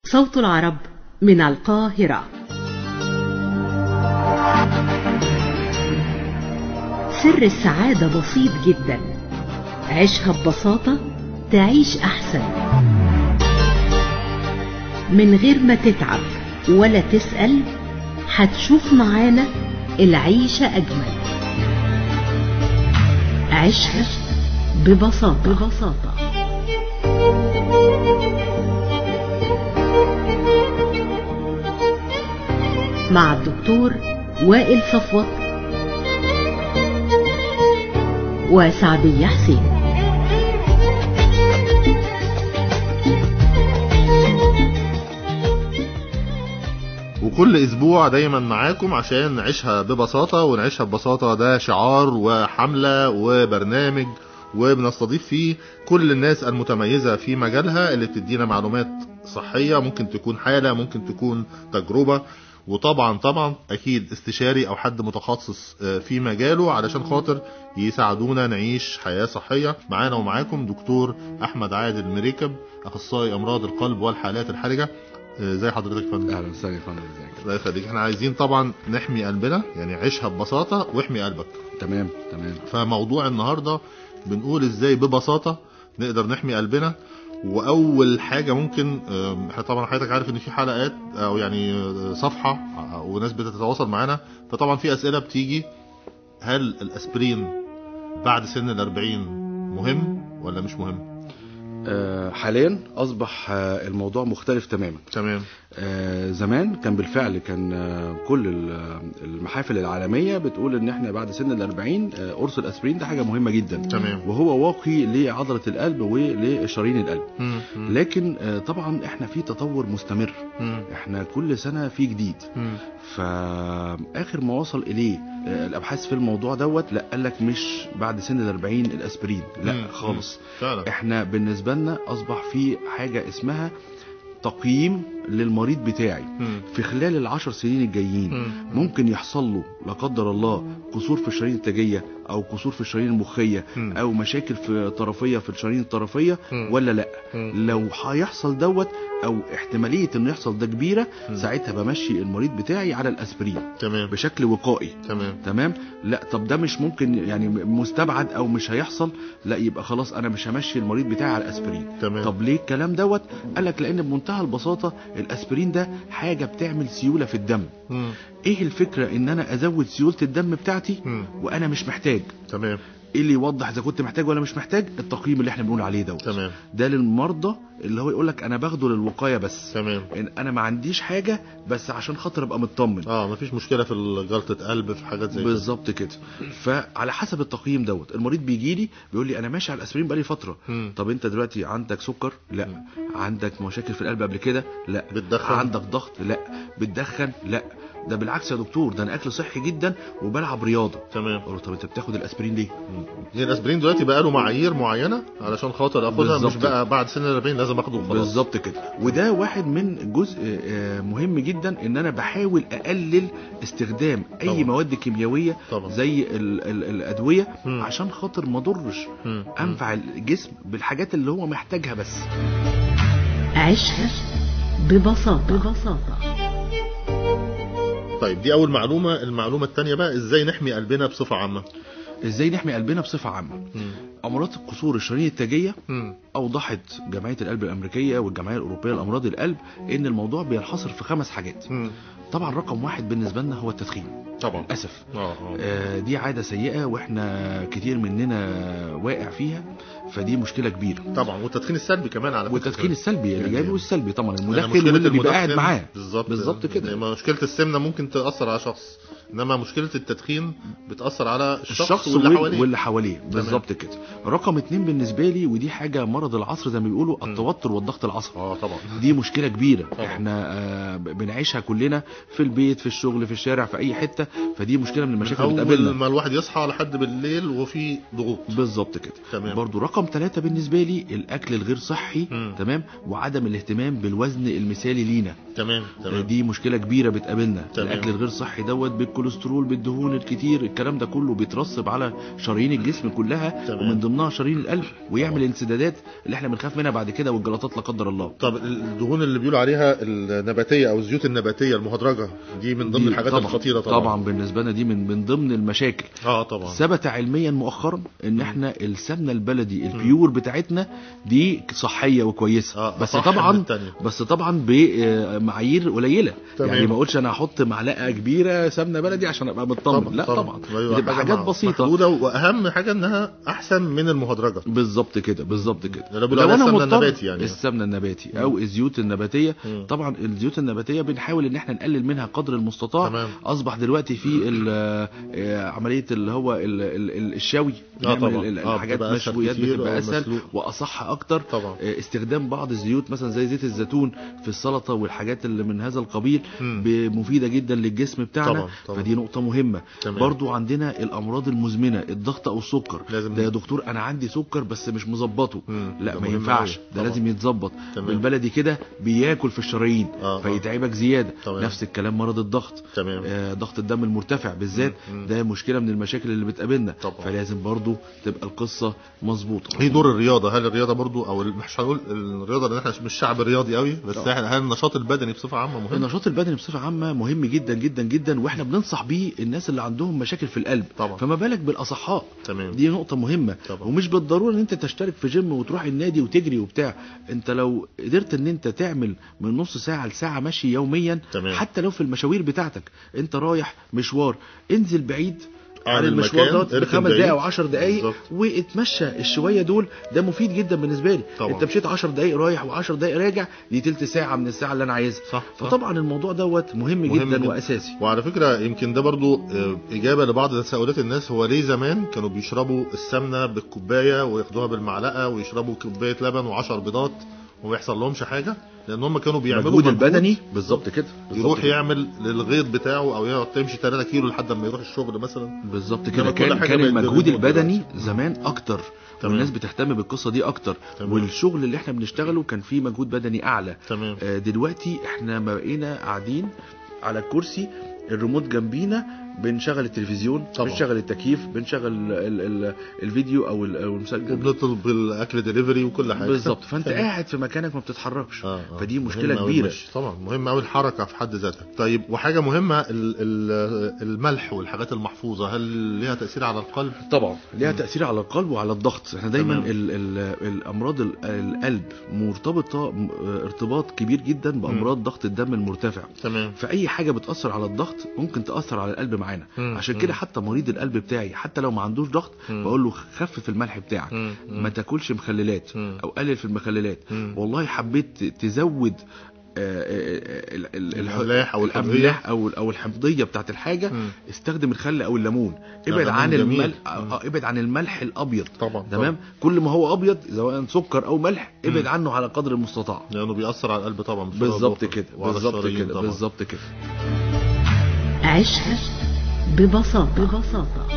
صوت العرب من القاهرة سر السعادة بسيط جدا عيشها ببساطة تعيش أحسن من غير ما تتعب ولا تسأل هتشوف معانا العيشة أجمل عيشها ببساطة ببساطة مع الدكتور وائل صفوت وسعدية حسين وكل اسبوع دايما معاكم عشان نعيشها ببساطة ونعيشها ببساطة ده شعار وحملة وبرنامج وبنستضيف فيه كل الناس المتميزة في مجالها اللي بتدينا معلومات صحية ممكن تكون حالة ممكن تكون تجربة وطبعا طبعا اكيد استشاري او حد متخصص في مجاله علشان خاطر يساعدونا نعيش حياة صحية معانا ومعاكم دكتور احمد عادل مريكب اخصائي امراض القلب والحالات الحرجة ازي حضرتك يا فندم اهلا وسهلا يا فندم ازيك الله يخليك احنا عايزين طبعا نحمي قلبنا يعني عيشها ببساطة واحمي قلبك تمام تمام فموضوع النهاردة بنقول ازاي ببساطة نقدر نحمي قلبنا واول حاجه ممكن احنا طبعا حضرتك عارف ان في حلقات او يعني صفحه وناس بتتواصل معانا فطبعا في اسئله بتيجي هل الاسبرين بعد سن الأربعين مهم ولا مش مهم آه حاليا اصبح آه الموضوع مختلف تماما تمام آه زمان كان بالفعل كان آه كل المحافل العالميه بتقول ان احنا بعد سن الأربعين آه قرص الاسبرين ده حاجه مهمه جدا تمام وهو واقي لعضله القلب ولشرايين القلب مم. مم. لكن آه طبعا احنا في تطور مستمر مم. احنا كل سنه في جديد مم. فاخر ما وصل اليه آه، الابحاث في الموضوع دوت لا قال لك مش بعد سن الأربعين الاسبرين مم. لا خالص فعلا احنا بالنسبه لنا اصبح في حاجه اسمها تقييم للمريض بتاعي مم. في خلال العشر سنين الجايين مم. ممكن يحصل له لا قدر الله قصور في الشرايين التاجيه او قصور في الشرايين المخيه مم. او مشاكل في طرفيه في الشرايين الطرفيه مم. ولا لا مم. لو هيحصل دوت او احتماليه انه يحصل ده كبيره مم. ساعتها بمشي المريض بتاعي على الاسبرين تمام بشكل وقائي تمام تمام لا طب ده مش ممكن يعني مستبعد او مش هيحصل لا يبقى خلاص انا مش همشي المريض بتاعي على الاسبرين تمام طب ليه الكلام دوت قال لك لان بمنتهى البساطه الاسبرين ده حاجه بتعمل سيوله في الدم مم. ايه الفكره ان انا ازود سيوله الدم بتاعتي مم. وانا مش محتاج تمام ايه اللي يوضح اذا كنت محتاج ولا مش محتاج التقييم اللي احنا بنقول عليه دوت تمام ده للمرضى اللي هو يقول لك انا باخده للوقايه بس تمام إن انا ما عنديش حاجه بس عشان خاطر ابقى مطمن اه مفيش مشكله في جلطه قلب في حاجات زي كده بالظبط كده فعلى حسب التقييم دوت المريض بيجي لي بيقول لي انا ماشي على الاسبرين بقالي فتره مم. طب انت دلوقتي عندك سكر لا عندك مشاكل في القلب قبل كده لا بتدخن؟ عندك ضغط لا بتدخن لا ده بالعكس يا دكتور ده انا اكل صحي جدا وبلعب رياضه تمام اقول له طب انت بتاخد الاسبرين ليه هي الاسبرين دلوقتي بقى له معايير معينه علشان خاطر اخدها مش بالظبط. بقى بعد سن ال 40 لازم اخده وخلاص بالظبط كده وده واحد من جزء آه، مهم جدا ان انا بحاول اقلل استخدام اي طبعا. مواد كيميائيه طبعا. زي ال ال الادويه مم. عشان خاطر ما اضرش مم. انفع الجسم بالحاجات اللي هو محتاجها بس عيشها ببساطة ببساطة طيب دي اول معلومه المعلومه الثانيه بقى ازاي نحمي قلبنا بصفه عامه ازاي نحمي قلبنا بصفه عامه امراض القصور الشرايين التاجيه مم. اوضحت جمعيه القلب الامريكيه والجمعيه الاوروبيه لامراض القلب ان الموضوع بينحصر في خمس حاجات مم. طبعا رقم واحد بالنسبه لنا هو التدخين طبعا للاسف اه اه آه، دي عاده سيئه واحنا كتير مننا واقع فيها فدي مشكله كبيره طبعا والتدخين السلبي كمان على فكرة. والتدخين السلبي يعني الايجابي والسلبي طبعا يعني المدخن مشكلة واللي بيبقى قاعد المدخن- معاه بالظبط بالظبط كده يعني مشكله السمنه ممكن تاثر على شخص انما مشكله التدخين بتاثر على الشخص, الشخص واللي وال- حواليه واللي حواليه بالظبط كده رقم اتنين بالنسبه لي ودي حاجه مرض العصر زي ما بيقولوا التوتر والضغط العصبي اه طبعا دي مشكله كبيره طبعا. احنا آه، ب- بنعيشها كلنا في البيت في الشغل في الشارع في اي حته فدي مشكله من المشاكل اللي اول بتقابلنا ما الواحد يصحى لحد بالليل وفي ضغوط بالظبط كده تمام. برضو رقم ثلاثة بالنسبة لي الأكل الغير صحي مم. تمام وعدم الاهتمام بالوزن المثالي لينا تمام تمام دي مشكلة كبيرة بتقابلنا تمام. الأكل الغير صحي دوت بالكوليسترول بالدهون الكتير الكلام ده كله بيترسب على شرايين الجسم كلها تمام. ومن ضمنها شرايين القلب ويعمل انسدادات اللي احنا بنخاف منها بعد كده والجلطات لا قدر الله طب الدهون اللي بيقولوا عليها النباتيه او الزيوت النباتيه المهدرجه دي من ضمن دي الحاجات طبعاً الخطيره طبعا طبعا بالنسبه لنا دي من من ضمن المشاكل اه طبعا ثبت علميا مؤخرا ان احنا السمنه البلدي البيور بتاعتنا دي صحيه وكويسه آه، بس أصح من طبعا التانية. بس طبعا بمعايير قليله تمام. يعني ما اقولش انا هحط معلقه كبيره سمنه بلدي عشان ابقى مطمن لا طبعا أيوة، بتبقى حاجة حاجات مع- بسيطه محدودة واهم حاجه انها احسن من المهدرجه بالظبط كده بالظبط كده ده بيقولوا عليها السمنة النباتي يعني. السمنه النباتي او الزيوت النباتيه مم. طبعا الزيوت النباتيه بنحاول ان احنا نقلل منها قدر المستطاع تمام. اصبح دلوقتي في ال- آه، عمليه اللي هو ال- ال- ال- الشوي آه نعمل طبعا. ال- آه، الحاجات بتبقى أسهل مشويات كتير بتبقى أو اسهل مسلوق. واصح اكتر طبعا. آه، استخدام بعض الزيوت مثلا زي زيت الزيتون في السلطه والحاجات اللي من هذا القبيل مم. ب- مفيده جدا للجسم بتاعنا طبعا، طبعا. فدي نقطه مهمه تمام. برضو عندنا الامراض المزمنه الضغط او السكر لازم ده يا دكتور انا عندي سكر بس مش مظبطه مم. لا ده ما مهم ينفعش أوي. ده طبعا. لازم يتظبط تمام. بالبلدي كده بياكل في الشرايين آه، آه. فيتعبك زياده تمام. نفس الكلام مرض الضغط تمام آه، ضغط الدم المرتفع بالذات مم. مم. ده مشكله من المشاكل اللي بتقابلنا طبعا. فلازم برضو تبقى القصه مظبوطه ايه دور الرياضه هل الرياضه برضو او ال- مش هنقول الرياضه لان احنا مش شعب رياضي قوي بس آه. احنا هل النشاط البدني بصفه عامه مهم النشاط البدني بصفه عامه مهم جدا جدا جدا واحنا بننصح بيه الناس اللي عندهم مشاكل في القلب طبعا. فما بالك بالاصحاء تمام دي نقطة مهمة طبعا. ومش بالضرورة ان انت تشترك في جيم وتروح النادي وتجري وبتاع انت لو قدرت ان انت تعمل من نص ساعة لساعة مشي يوميا تمام. حتى لو في المشاوير بتاعتك انت رايح مشوار انزل بعيد عن عن المشوار المكان، دوت اركن بخمس بعيد. دقايق او 10 دقايق بالظبط. واتمشى الشويه دول ده مفيد جدا بالنسبه لي طبعا. انت مشيت 10 دقايق رايح و10 دقايق راجع دي تلت ساعه من الساعه اللي انا عايزها صح، صح. فطبعا الموضوع دوت مهم, مهم جدا, جدا. واساسي وعلى فكره يمكن ده برضو آه، اجابه لبعض تساؤلات الناس هو ليه زمان كانوا بيشربوا السمنه بالكوبايه وياخدوها بالمعلقه ويشربوا كوبايه لبن وعشر بيضات وما يحصل لهمش حاجه لان هم كانوا بيعملوا المجهود مجهود البدني بالظبط كده بالظبط يروح كده. يعمل للغيط بتاعه او يقعد تمشي 3 كيلو لحد ما يروح الشغل مثلا بالظبط إنما كده كل كان حاجة كان بقت المجهود بالريموت البدني دلوقتي. زمان اكتر تمام. والناس بتهتم بالقصه دي اكتر تمام. والشغل اللي احنا بنشتغله كان فيه مجهود بدني اعلى تمام آه، دلوقتي احنا ما بقينا قاعدين على الكرسي الريموت جنبينا بنشغل التلفزيون طبعا. بنشغل التكييف بنشغل ال ال الفيديو او ال- أو المسجل وبنطلب الاكل دليفري وكل حاجه بالظبط فانت تمام. قاعد في مكانك ما بتتحركش آه، آه. فدي مهم مشكله أوي كبيره المشي. طبعا مهم قوي الحركه في حد ذاتها طيب وحاجه مهمه ال- ال- الملح والحاجات المحفوظه هل ليها تاثير على القلب طبعا ليها تاثير على القلب وعلى الضغط احنا دايما تمام. ال ال الامراض ال- القلب مرتبطه م- ارتباط كبير جدا بامراض ضغط الدم المرتفع تمام فاي حاجه بتاثر على الضغط ممكن تاثر على القلب معانا مم. عشان مم. كده حتى مريض القلب بتاعي حتى لو ما عندوش ضغط مم. بقول له خفف الملح بتاعك مم. مم. ما تاكلش مخللات مم. او قلل في المخللات مم. والله حبيت تزود آه، آه، ال- ال- الح- الأملاح أو الحمضية. الاملاح او او الحمضيه بتاعت الحاجه مم. استخدم الخل او الليمون ده ابعد ليمون عن جميل. الملح مم. آه، ابعد عن الملح الابيض طبعا تمام كل ما هو ابيض سواء سكر او ملح ابعد مم. عنه على قدر المستطاع لانه بيأثر على القلب طبعا بصورة بالظبط أخرى. كده وعلى بالظبط الشرايين كده طبعاً. بالظبط كده عيشها ببساطة ببساطة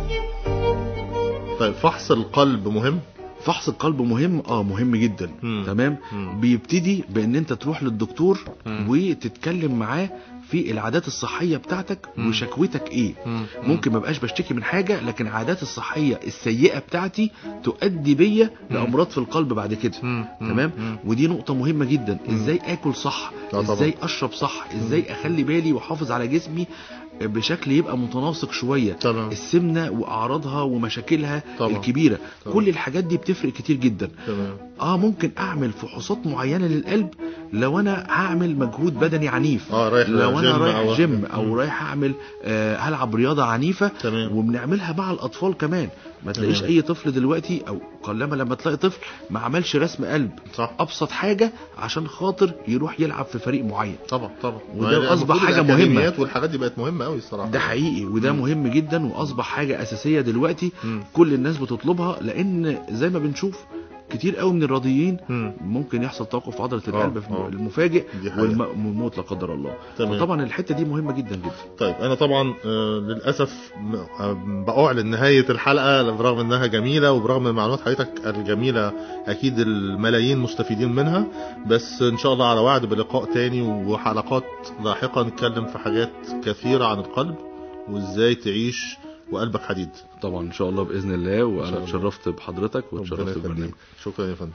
طيب فحص القلب مهم فحص القلب مهم اه مهم جدا مم. تمام مم. بيبتدي بان انت تروح للدكتور مم. وتتكلم معاه في العادات الصحيه بتاعتك مم. وشكوتك ايه مم. ممكن ما بقاش بشتكي من حاجه لكن العادات الصحيه السيئه بتاعتي تؤدي بيا مم. لامراض في القلب بعد كده مم. مم. تمام مم. ودي نقطه مهمه جدا مم. ازاي اكل صح آه طبعا. ازاي اشرب صح ازاي اخلي بالي واحافظ على جسمي بشكل يبقى متناسق شويه تمام السمنه واعراضها ومشاكلها طبعا. الكبيره طبعا. كل الحاجات دي بتفرق كتير جدا تمام اه ممكن اعمل فحوصات معينه للقلب لو انا هعمل مجهود بدني عنيف اه رايح لو انا جيم رايح أو- جيم او مم. رايح اعمل آه هلعب رياضه عنيفه تمام وبنعملها مع الاطفال كمان ما تلاقيش تمام. اي طفل دلوقتي او قلما لما تلاقي طفل ما عملش رسم قلب صح ابسط حاجه عشان خاطر يروح يلعب في فريق معين طبعا طبعا وده يعني أصبح المفروض حاجة الأكاديميات والحاجات دي بقت مهمه قوي الصراحه ده حقيقي وده مم. مهم جدا واصبح حاجه اساسيه دلوقتي مم. كل الناس بتطلبها لان زي ما بنشوف كتير قوي من الرياضيين مم. ممكن يحصل توقف في عضله آه، القلب في آه. المفاجئ دي حقيقة. والموت لا قدر الله تمام. طبعا الحته دي مهمه جدا جدا طيب انا طبعا آه، للاسف م- آه، باعلن نهايه الحلقه برغم انها جميله وبرغم معلومات حضرتك الجميله اكيد الملايين مستفيدين منها بس ان شاء الله على وعد بلقاء تاني وحلقات لاحقه نتكلم في حاجات كثيره عن القلب وازاي تعيش وقلبك حديد طبعا ان شاء الله باذن الله إن شاء وانا الله. اتشرفت بحضرتك ربنا واتشرفت يخليك. بالبرنامج شكرا يا فندم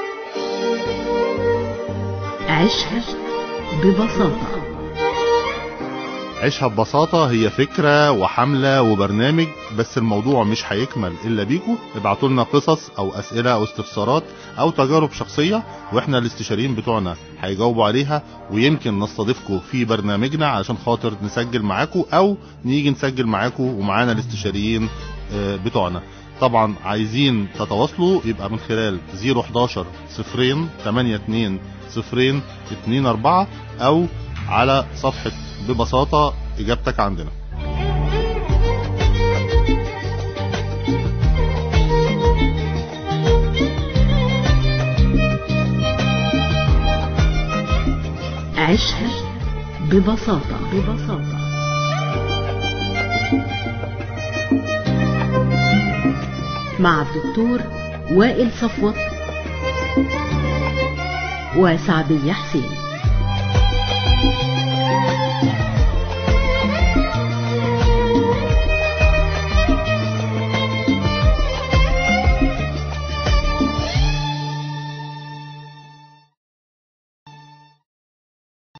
عيشها ببساطة عيشها ببساطة هي فكرة وحملة وبرنامج بس الموضوع مش هيكمل إلا بيكو ابعتوا لنا قصص أو أسئلة أو استفسارات أو تجارب شخصية وإحنا الاستشاريين بتوعنا هيجاوبوا عليها ويمكن نستضيفكم في برنامجنا علشان خاطر نسجل معاكم أو نيجي نسجل معاكم ومعانا الاستشاريين آه، بتوعنا طبعا عايزين تتواصلوا يبقى من خلال 011 صفرين 82 صفرين 24 أو على صفحة ببساطة إجابتك عندنا عيشها ببساطة ببساطة مع الدكتور وائل صفوت وسعدية حسين